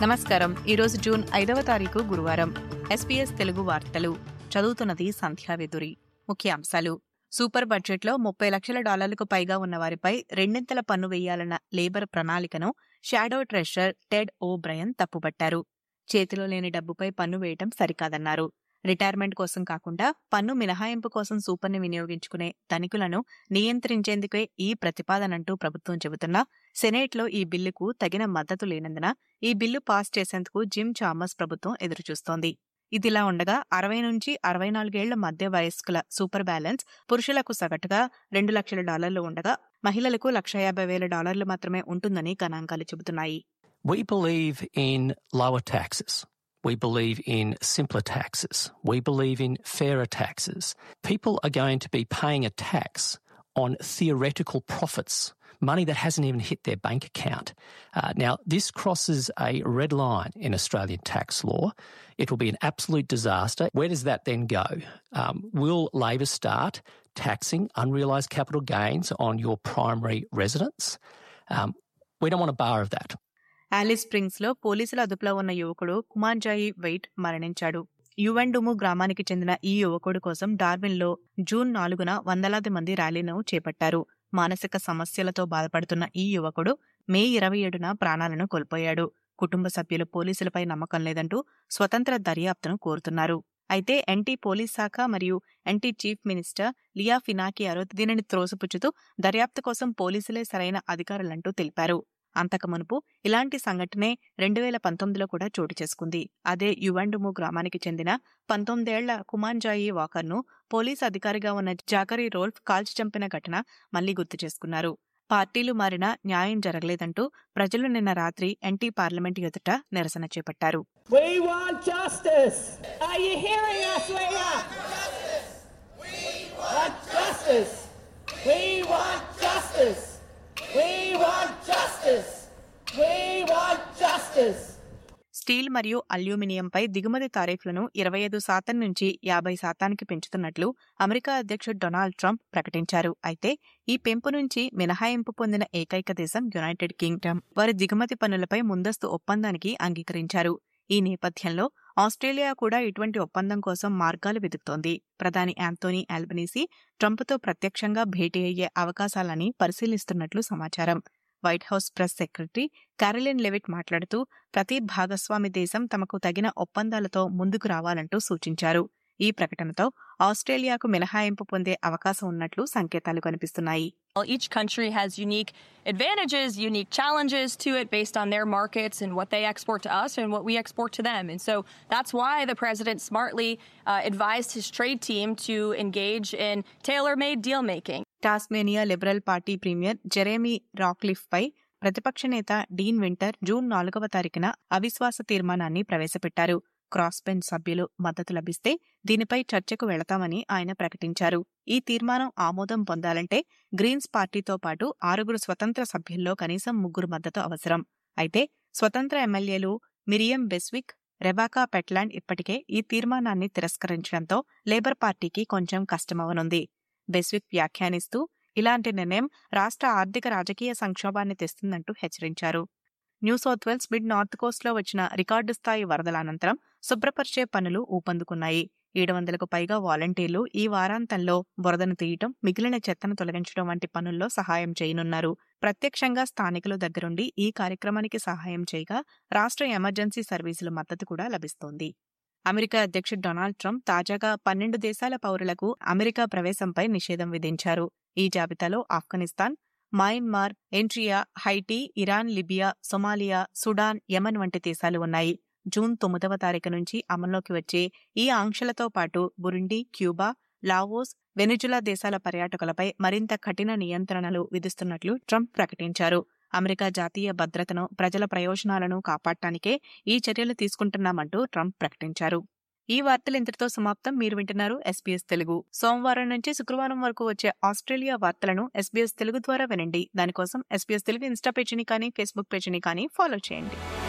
నమస్కారం ఈరోజు జూన్ ఐదవ తారీఖు గురువారం ఎస్పీఎస్ తెలుగు వార్తలు చదువుతున్నది సంధ్యావేదురి ముఖ్యాంశాలు సూపర్ బడ్జెట్లో ముప్పై లక్షల డాలర్లకు పైగా ఉన్న వారిపై రెండింతల పన్ను వేయాలన్న లేబర్ ప్రణాళికను shadow treasurer Ted O'Brien తప్పుపట్టారు చేతిలో లేని డబ్బుపై పన్ను వేయటం సరికాదన్నారు రిటైర్మెంట్ కోసం కాకుండా పన్ను మినహాయింపు కోసం సూపర్ని వినియోగించుకునే ధనికులను నియంత్రించేందుకే ఈ ప్రతిపాదనంటూ ప్రభుత్వం చెబుతున్నా సెనేట్లో ఈ బిల్లుకు తగిన మద్దతు లేనందున ఈ బిల్లు పాస్ చేసేందుకు జిమ్ చామస్ ప్రభుత్వం ఎదురుచూస్తోంది ఇదిలా ఉండగా అరవై నుంచి అరవై నాలుగేళ్ల మధ్య వయస్కుల సూపర్ బ్యాలెన్స్ పురుషులకు సగటుగా రెండు లక్షల డాలర్లు ఉండగా మహిళలకు లక్ష యాభై వేల డాలర్లు మాత్రమే ఉంటుందని గణాంకాలు చెబుతున్నాయి We believe in lower taxes. We believe in simpler taxes. We believe in fairer taxes. People are going to be paying a tax on theoretical profits, money that hasn't even hit their bank account. Uh, now, this crosses a red line in Australian tax law. It will be an absolute disaster. Where does that then go? Um, will Labor start taxing unrealised capital gains on your primary residence? Um, we don't want a bar of that. Alice Springs లో పోలీసుల అదుపులో ఉన్న యువకుడు కుమార్జాయి wait మరణించాడు యువెండుము గ్రామానికి చెందిన ఈ యువకుడు కోసం డార్విన్ లో జూన్ నాలుగున వందలాది మంది ర్యాలీను చేపట్టారు మానసిక సమస్యలతో బాధపడుతున్న ఈ యువకుడు మే ఇరవై ఏడున ప్రాణాలను కోల్పోయాడు కుటుంబ సభ్యులు పోలీసులపై నమ్మకం లేదంటూ స్వతంత్ర దర్యాప్తును కోరుతున్నారు అయితే ఎన్టీ పోలీస్ శాఖ మరియు NT chief minister Lia Finocchiaro దీనిని త్రోసిపుచ్చుతూ దర్యాప్తు కోసం పోలీసులే సరైన అధికారులంటూ తెలిపారు అంతకు మునుపు ఇలాంటి సంఘటనే రెండు వేల పంతొమ్మిదిలో కూడా చోటు చేసుకుంది అదే యువండుము గ్రామానికి చెందిన పంతొమ్మిదేళ్ల కుమాన్జాయి వాకర్ను పోలీస్ అధికారిగా ఉన్న జాకరీ రోల్ఫ్ కాల్చి చంపిన ఘటన మళ్లీ గుర్తు చేసుకున్నారు పార్టీలు మారినా న్యాయం జరగలేదంటూ ప్రజలు నిన్న రాత్రి ఎన్టీ పార్లమెంట్ ఎదుట నిరసన చేపట్టారు We want justice. Are you hearing us, Leah? We want justice. We want justice. We want justice. We want justice. Steel మరియు అల్యూమినియంపై దిగుమతి తారీఫ్లను ఇరవై ఐదు శాతం నుంచి యాభై శాతానికి పెంచుతున్నట్లు అమెరికా అధ్యక్షుడు డొనాల్డ్ ట్రంప్ ప్రకటించారు అయితే ఈ పెంపు నుంచి మినహాయింపు పొందిన ఏకైక దేశం యునైటెడ్ కింగ్డమ్ వారి దిగుమతి పన్నులపై ముందస్తు ఒప్పందానికి అంగీకరించారు ఈ నేపథ్యంలో ఆస్ట్రేలియా కూడా ఇటువంటి ఒప్పందం కోసం మార్గాలు వెతుకుతోంది ప్రధాని యాంతోనీ ఆల్బనీసీ ట్రంప్తో ప్రత్యక్షంగా భేటీ అయ్యే అవకాశాలని పరిశీలిస్తున్నట్లు సమాచారం White House press secretary Karoline Leavitt మాట్లాడుతూ ప్రతి భాగస్వామి దేశం తమకు తగిన ఒప్పందాలతో ముందుకు రావాలంటూ సూచించారు ఈ ప్రకటనతో ఆస్ట్రేలియాకు మినహాయింపు పొందే అవకాశం ఉన్నట్లు సంకేతాలు కనిపిస్తున్నాయి Well, each country has unique advantages, unique challenges to it based on their markets and what they export to us and what we export to them. And so that's why the president smartly uh, advised his trade team to engage in tailor made deal making. Tasmania Liberal party premier Jeremy Rockliff పై ప్రతిపక్ష నేత Deen winter June నాలుగవ తారీఖున అవిశ్వాస తీర్మానాన్ని ప్రవేశపెట్టారు cross bench సభ్యులు మద్దతు లభిస్తే దీనిపై చర్చకు వెళతామని ఆయన ప్రకటించారు ఈ తీర్మానం ఆమోదం పొందాలంటే గ్రీన్స్ పార్టీతో పాటు ఆరుగురు స్వతంత్ర సభ్యుల్లో కనీసం ముగ్గురు మద్దతు అవసరం అయితే స్వతంత్ర ఎమ్మెల్యేలు మిరియం బెస్విక్ రెబాకా పెట్లాండ్ ఇప్పటికే ఈ తీర్మానాన్ని తిరస్కరించడంతో లేబర్ పార్టీకి కొంచెం కష్టమవనుంది బెస్విక్ వ్యాఖ్యానిస్తూ ఇలాంటి నిర్ణయం రాష్ట్ర ఆర్థిక రాజకీయ సంక్షోభాన్ని తెస్తుందంటూ హెచ్చరించారు New South Wales mid north coast లో వచ్చిన రికార్డు స్థాయి వరదల అనంతరం శుభ్రపరిచే పనులు ఊపందుకున్నాయి ఏడు వందలకు పైగా వాలంటీర్లు ఈ వారాంతంలో బురదను తీయటం మిగిలిన చెత్తను తొలగించడం వంటి పనుల్లో సహాయం చేయనున్నారు ప్రత్యక్షంగా స్థానికుల దగ్గరుండి ఈ కార్యక్రమానికి సహాయం చేయగా రాష్ట్ర ఎమర్జెన్సీ సర్వీసుల మద్దతు కూడా లభిస్తోంది అమెరికా అధ్యక్షుడు డొనాల్డ్ ట్రంప్ తాజాగా పన్నెండు దేశాల పౌరులకు అమెరికా ప్రవేశంపై నిషేధం విధించారు ఈ జాబితాలో Afghanistan Myanmar Eritrea Haiti Iran Libya Somalia Sudan Yemen వంటి దేశాలు ఉన్నాయి జూన్ తొమ్మిదవ తారీఖు నుంచి అమల్లోకి వచ్చే ఈ ఆంక్షలతో పాటు బురుండి క్యూబా లావోస్ వెనుజులా దేశాల పర్యాటకులపై మరింత కఠిన నియంత్రణలు విధిస్తున్నట్లు ట్రంప్ ప్రకటించారు అమెరికా జాతీయ భద్రతను ప్రజల ప్రయోజనాలను కాపాడటానికే ఈ చర్యలు తీసుకుంటున్నామంటూ ట్రంప్ ప్రకటించారు ఈ వార్తలు ఇంతటితో సమాప్తం మీరు వింటున్నారు ఎస్బీఎస్ తెలుగు సోమవారం నుంచి శుక్రవారం వరకు వచ్చే ఆస్ట్రేలియా వార్తలను ఎస్బీఎస్ తెలుగు ద్వారా వినండి దానికోసం ఎస్బీఎస్ తెలుగు ఇన్స్టా పేజీని కానీ ఫేస్బుక్ పేజీని కానీ ఫాలో చేయండి